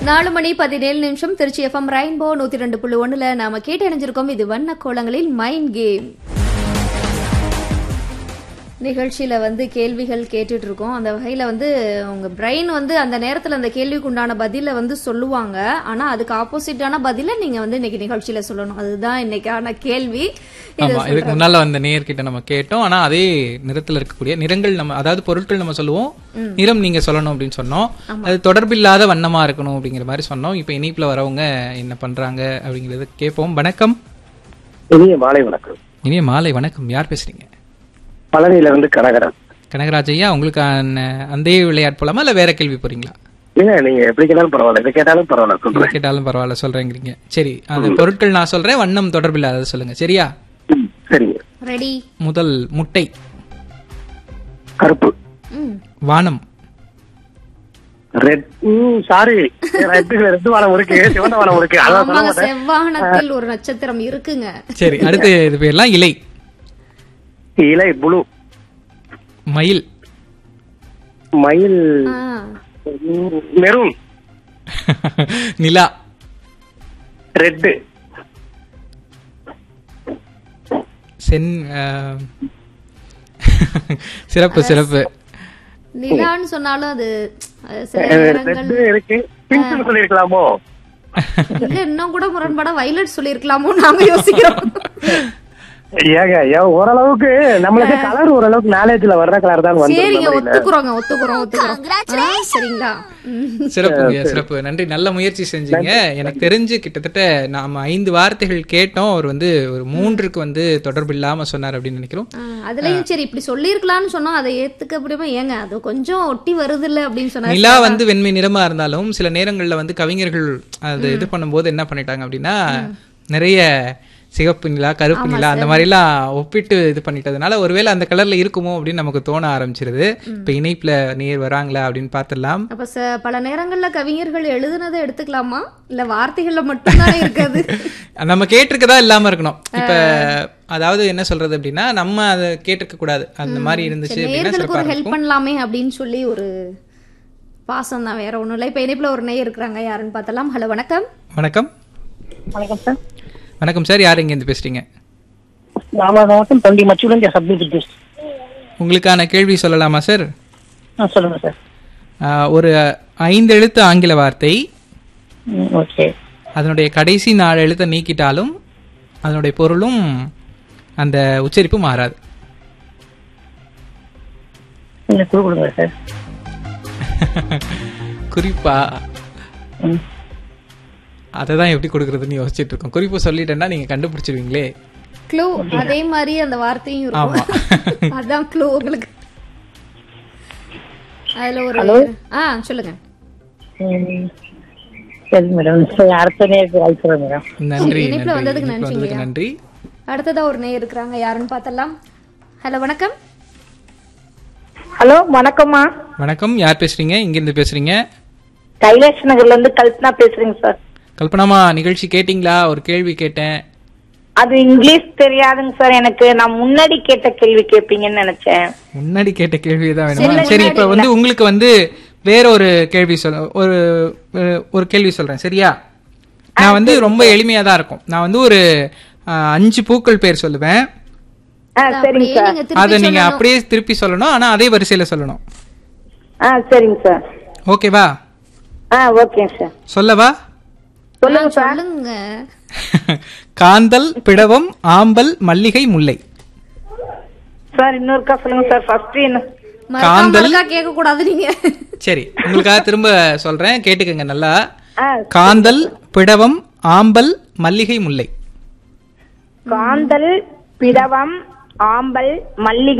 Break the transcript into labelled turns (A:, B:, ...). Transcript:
A: நாலு மணி பதினேழு நிமிஷம் திருச்சி எஃப்எம் ரெயின்போ நூத்தி ரெண்டு புள்ளி ஒண்ணுல நாம கேட்டு இணைஞ்சிருக்கோம் இது வண்ண கோலங்களில் மைண்ட் கேம் நிகழ்ச்சியில வந்து கேள்விகள் கேட்டுட்டு இருக்கோம் அந்த வகையில வந்து உங்க பிரெயின் வந்து அந்த நேரத்துல அந்த கேள்விக்கு உண்டான பதில வந்து சொல்லுவாங்க ஆனா அதுக்கு ஆப்போசிட்டான பதில நீங்க வந்து இன்னைக்கு நிகழ்ச்சியில சொல்லணும் அதுதான் இன்னைக்கான கேள்வி இது
B: ஆமா இதுக்கு முன்னால வந்த நேயர்கிட்ட நம்ம கேட்டோம் ஆனா அதே நிறத்துல இருக்கக்கூடிய நிறங்கள் நம்ம அதாவது பொருட்கள் நம்ம சொல்லுவோம் நிறம் நீங்க சொல்லணும் அப்படின்னு சொன்னோம் அது தொடர்பில்லாத வண்ணமா இருக்கணும் அப்படிங்கிற மாதிரி சொன்னோம் இப்ப இனிப்புல வரவங்க என்ன பண்றாங்க அப்படிங்கறத கேட்போம் வணக்கம்
C: இனிய மாலை வணக்கம்
B: இனிய மாலை வணக்கம் யார் பேசுறீங்க
C: பழனியில இருந்து கனகரன்
B: கனகராஜ் ஐயா உங்களுக்கான அந்த விளையாட்டு போலாமா இல்ல வேற கேள்வி போறீங்களா
C: இல்ல நீங்க எப்படி கேட்டாலும் பரவாயில்ல எது கேட்டாலும் பரவாயில்ல
B: எது
C: சொல்றேன்
B: கேட்டாலும் பரவாயில்ல சொல்றேங்கிறீங்க சரி அந்த பொருட்கள் நான் சொல்றேன் வண்ணம் தொடர்பில்லாத சொல்லுங்க சரியா
C: ம், சரிங்க
A: ரெடி
B: முதல் முட்டை
C: கருப்பு
A: ம்
B: வானம்
C: ரெட் சாரி ரெட் ரெட் வானம் இருக்கு சிவந்த வானம் இருக்கு அதான் சொல்ல
A: ஆமாங்க
C: மாட்டேன்
A: செவ்வாகனத்தில் ஒரு நட்சத்திரம் இருக்குங்க
B: சரி அடுத்து இது பேர்லாம் இலை
C: இலை புளு
B: மயில்
C: மயில்
A: ஆ,
C: மெரூன்
B: நிலா
C: ரெட்
B: சென் அஹ், சிறப்பு சிறப்பு
A: நிலான்னு சொன்னாலும் அது அது சில
C: ரெட்
A: நேரங்கள்
C: இருக்கு பிங்க் சொல்லிருக்கலாமோ
A: இல்ல இன்னும் கூட முரண்படா வயலட் சொல்லிருக்கலாமோ நாங்க யோசிக்கிறோம்
C: ஏங்க ஏன் ஓரளவுக்கு நம்மளுக்கு கலர் ஓரளவுக்கு நாலேஜ்ல வர்ற கலர் தான் வந்து
A: சரிங்க ஒத்துக்குறோங்க ஒத்துக்குறோம் ஒத்துக்குறோம் ஆ, சரிங்களா ம்.
B: சிறப்புங்க சிறப்பு நன்றி நல்ல முயற்சி செஞ்சீங்க எனக்கு தெரிஞ்சு கிட்டத்தட்ட நாம ஐந்து வார்த்தைகள் கேட்டோம் அவர் வந்து ஒரு மூன்றுக்கு வந்து தொடர்பு இல்லாம சொன்னார் அப்படின்னு நினைக்கிறோம்
A: ஆ, அதுலயும் சரி இப்படி சொல்லிருக்கலாம்னு சொன்னோம் அதை ஏத்துக்க முடியுமா ஏங்க அது கொஞ்சம் ஒட்டி வருது இல்ல அப்படின்னு சொன்னாரு
B: நிலா வந்து வெண்மை நிறமா இருந்தாலும் சில நேரங்கள்ல வந்து கவிஞர்கள் அது இது பண்ணும்போது என்ன பண்ணிட்டாங்க அப்படின்னா நிறைய சிகப்பு நிலா கருப்பு நிலா அந்த மாதிரி எல்லாம் ஒப்பிட்டு இது பண்ணிட்டதுனால ஒருவேளை அந்த கலர்ல இருக்குமோ அப்படின்னு நமக்கு தோண ஆரம்பிச்சிருது இப்ப இணைப்புல நேர் வராங்களா அப்படின்னு பார்த்துடலாம்
A: அப்ப ச- பல நேரங்கள்ல கவிஞர்கள் எழுதுனதை எடுத்துக்கலாமா இல்ல வார்த்தைகள்ல மட்டும்தானே இருக்காது
B: நம்ம கேட்டிருக்கதா இல்லாம இருக்கணும் இப்ப அதாவது என்ன சொல்றது அப்படின்னா நம்ம அதை கேட்டிருக்க கூடாது அந்த மாதிரி இருந்துச்சு அப்படின்னா
A: நேயர்களுக்கு
B: சிறப்பா
A: ஒரு ஹெல்ப்
B: இருக்கும்
A: பண்ணலாமே அப்படின்னு சொல்லி ஒரு பாசம் தான் வேற ஒண்ணும் இல்ல இப்ப இணைப்புல ஒரு நேயர் இருக்கிறாங்க யாருன்னு பார்த்தலாம் ஹலோ வணக்கம்
B: வணக்கம்
C: வணக்கம் சார்
B: வணக்கம் சார் யார் இங்க இருந்து பேசுறீங்க
C: நாம மாவட்டம் தொண்டி மச்சூரன் சப்ஜெக்ட்
B: உங்களுக்கான கேள்வி சொல்லலாமா சார்
C: சொல்லுங்க சார்
B: ஆஹ், ஒரு ஐந்து எழுத்து ஆங்கில வார்த்தை
C: ஓகே
B: அதனுடைய கடைசி நாலு எழுத்தை நீக்கிட்டாலும் அதனுடைய பொருளும் அந்த உச்சரிப்பு மாறாது
C: நீங்க குழு கொடுங்க சார்
B: குறிப்பா அதை தான் எப்படி கொடுக்கறதுன்னு யோசிச்சுட்டு இருக்கோம் குறிப்பு சொல்லிட்டேன்னா நீங்க கண்டுபிடிச்சிருவீங்களே
A: க்ளூ அதே மாதிரி அந்த வார்த்தையும்
B: ஆமா.
A: இருக்கும் அதான் க்ளூ உங்களுக்கு அதுல ஒரு ஆ சொல்லுங்க
C: சரி மேடம் அடுத்த நேரத்துக்கு வாய்ப்பு மேடம்
B: நன்றி
A: இணைப்புல
B: நன்றி
A: வந்ததுக்கு
B: இணைப்புல வந்ததுக்கு நன்றி
A: அடுத்ததா ஒரு நேயர் இருக்கிறாங்க யாருன்னு பார்த்தலாம் ஹலோ வணக்கம்
D: ஹலோ வணக்கம்மா
B: வணக்கம் யார் பேசுறீங்க இங்க இருந்து பேசுறீங்க
D: கைலாஷ் நகர்ல இருந்து கல்பனா பேசுறேங்க சார்
B: கல்பனாமா நிகழ்ச்சி கேட்டிங்களா ஒரு கேள்வி கேட்டேன்
D: அது இங்கிலீஷ் தெரியாதுங்க சார் எனக்கு நான் முன்னாடி கேட்ட கேள்வி கேட்பீங்கன்னு நினைச்சேன்
B: முன்னாடி கேட்ட கேள்வி தான் வேணுமா சரி இப்ப வந்து உங்களுக்கு வந்து வேற ஒரு கேள்வி சொல்ல ஒரு ஒரு- ஒரு கேள்வி சொல்றேன் சரியா நான் வந்து ரொம்ப எளிமையா தான் இருக்கும் நான் வந்து ஒரு ஆஹ், அஞ்சு பூக்கள் பேர் சொல்லுவேன்
D: ஆ சரிங்க
A: அப்படியே
D: சார்
A: நீங்க திருப்பி
B: அதை நீங்க அப்படியே திருப்பி சொல்லணும் ஆனா அதே வரிசையில சொல்லணும்
D: ஆ சரிங்க சார்
B: ஓகேவா
D: ஆ ஓகேங்க சார்
B: சொல்லவா
D: சொல்லுங்க சார்
A: சொல்லுங்க
B: காந்தல் பிடவம் ஆம்பல் மல்லிகை முல்லை
D: சார் இன்னொருக்கா சொல்லுங்க சார் ஃபர்ஸ்ட் என்ன
A: மறக்காம கேட்க கூடாது நீங்க
B: சரி உங்களுக்காக திரும்ப சொல்றேன் கேட்டுக்கங்க நல்லா
D: ஆ
B: காந்தல் பிடவம் ஆம்பல் மல்லிகை முல்லை
D: காந்தல் பிடவம் ஆம்பல் மல்லிகை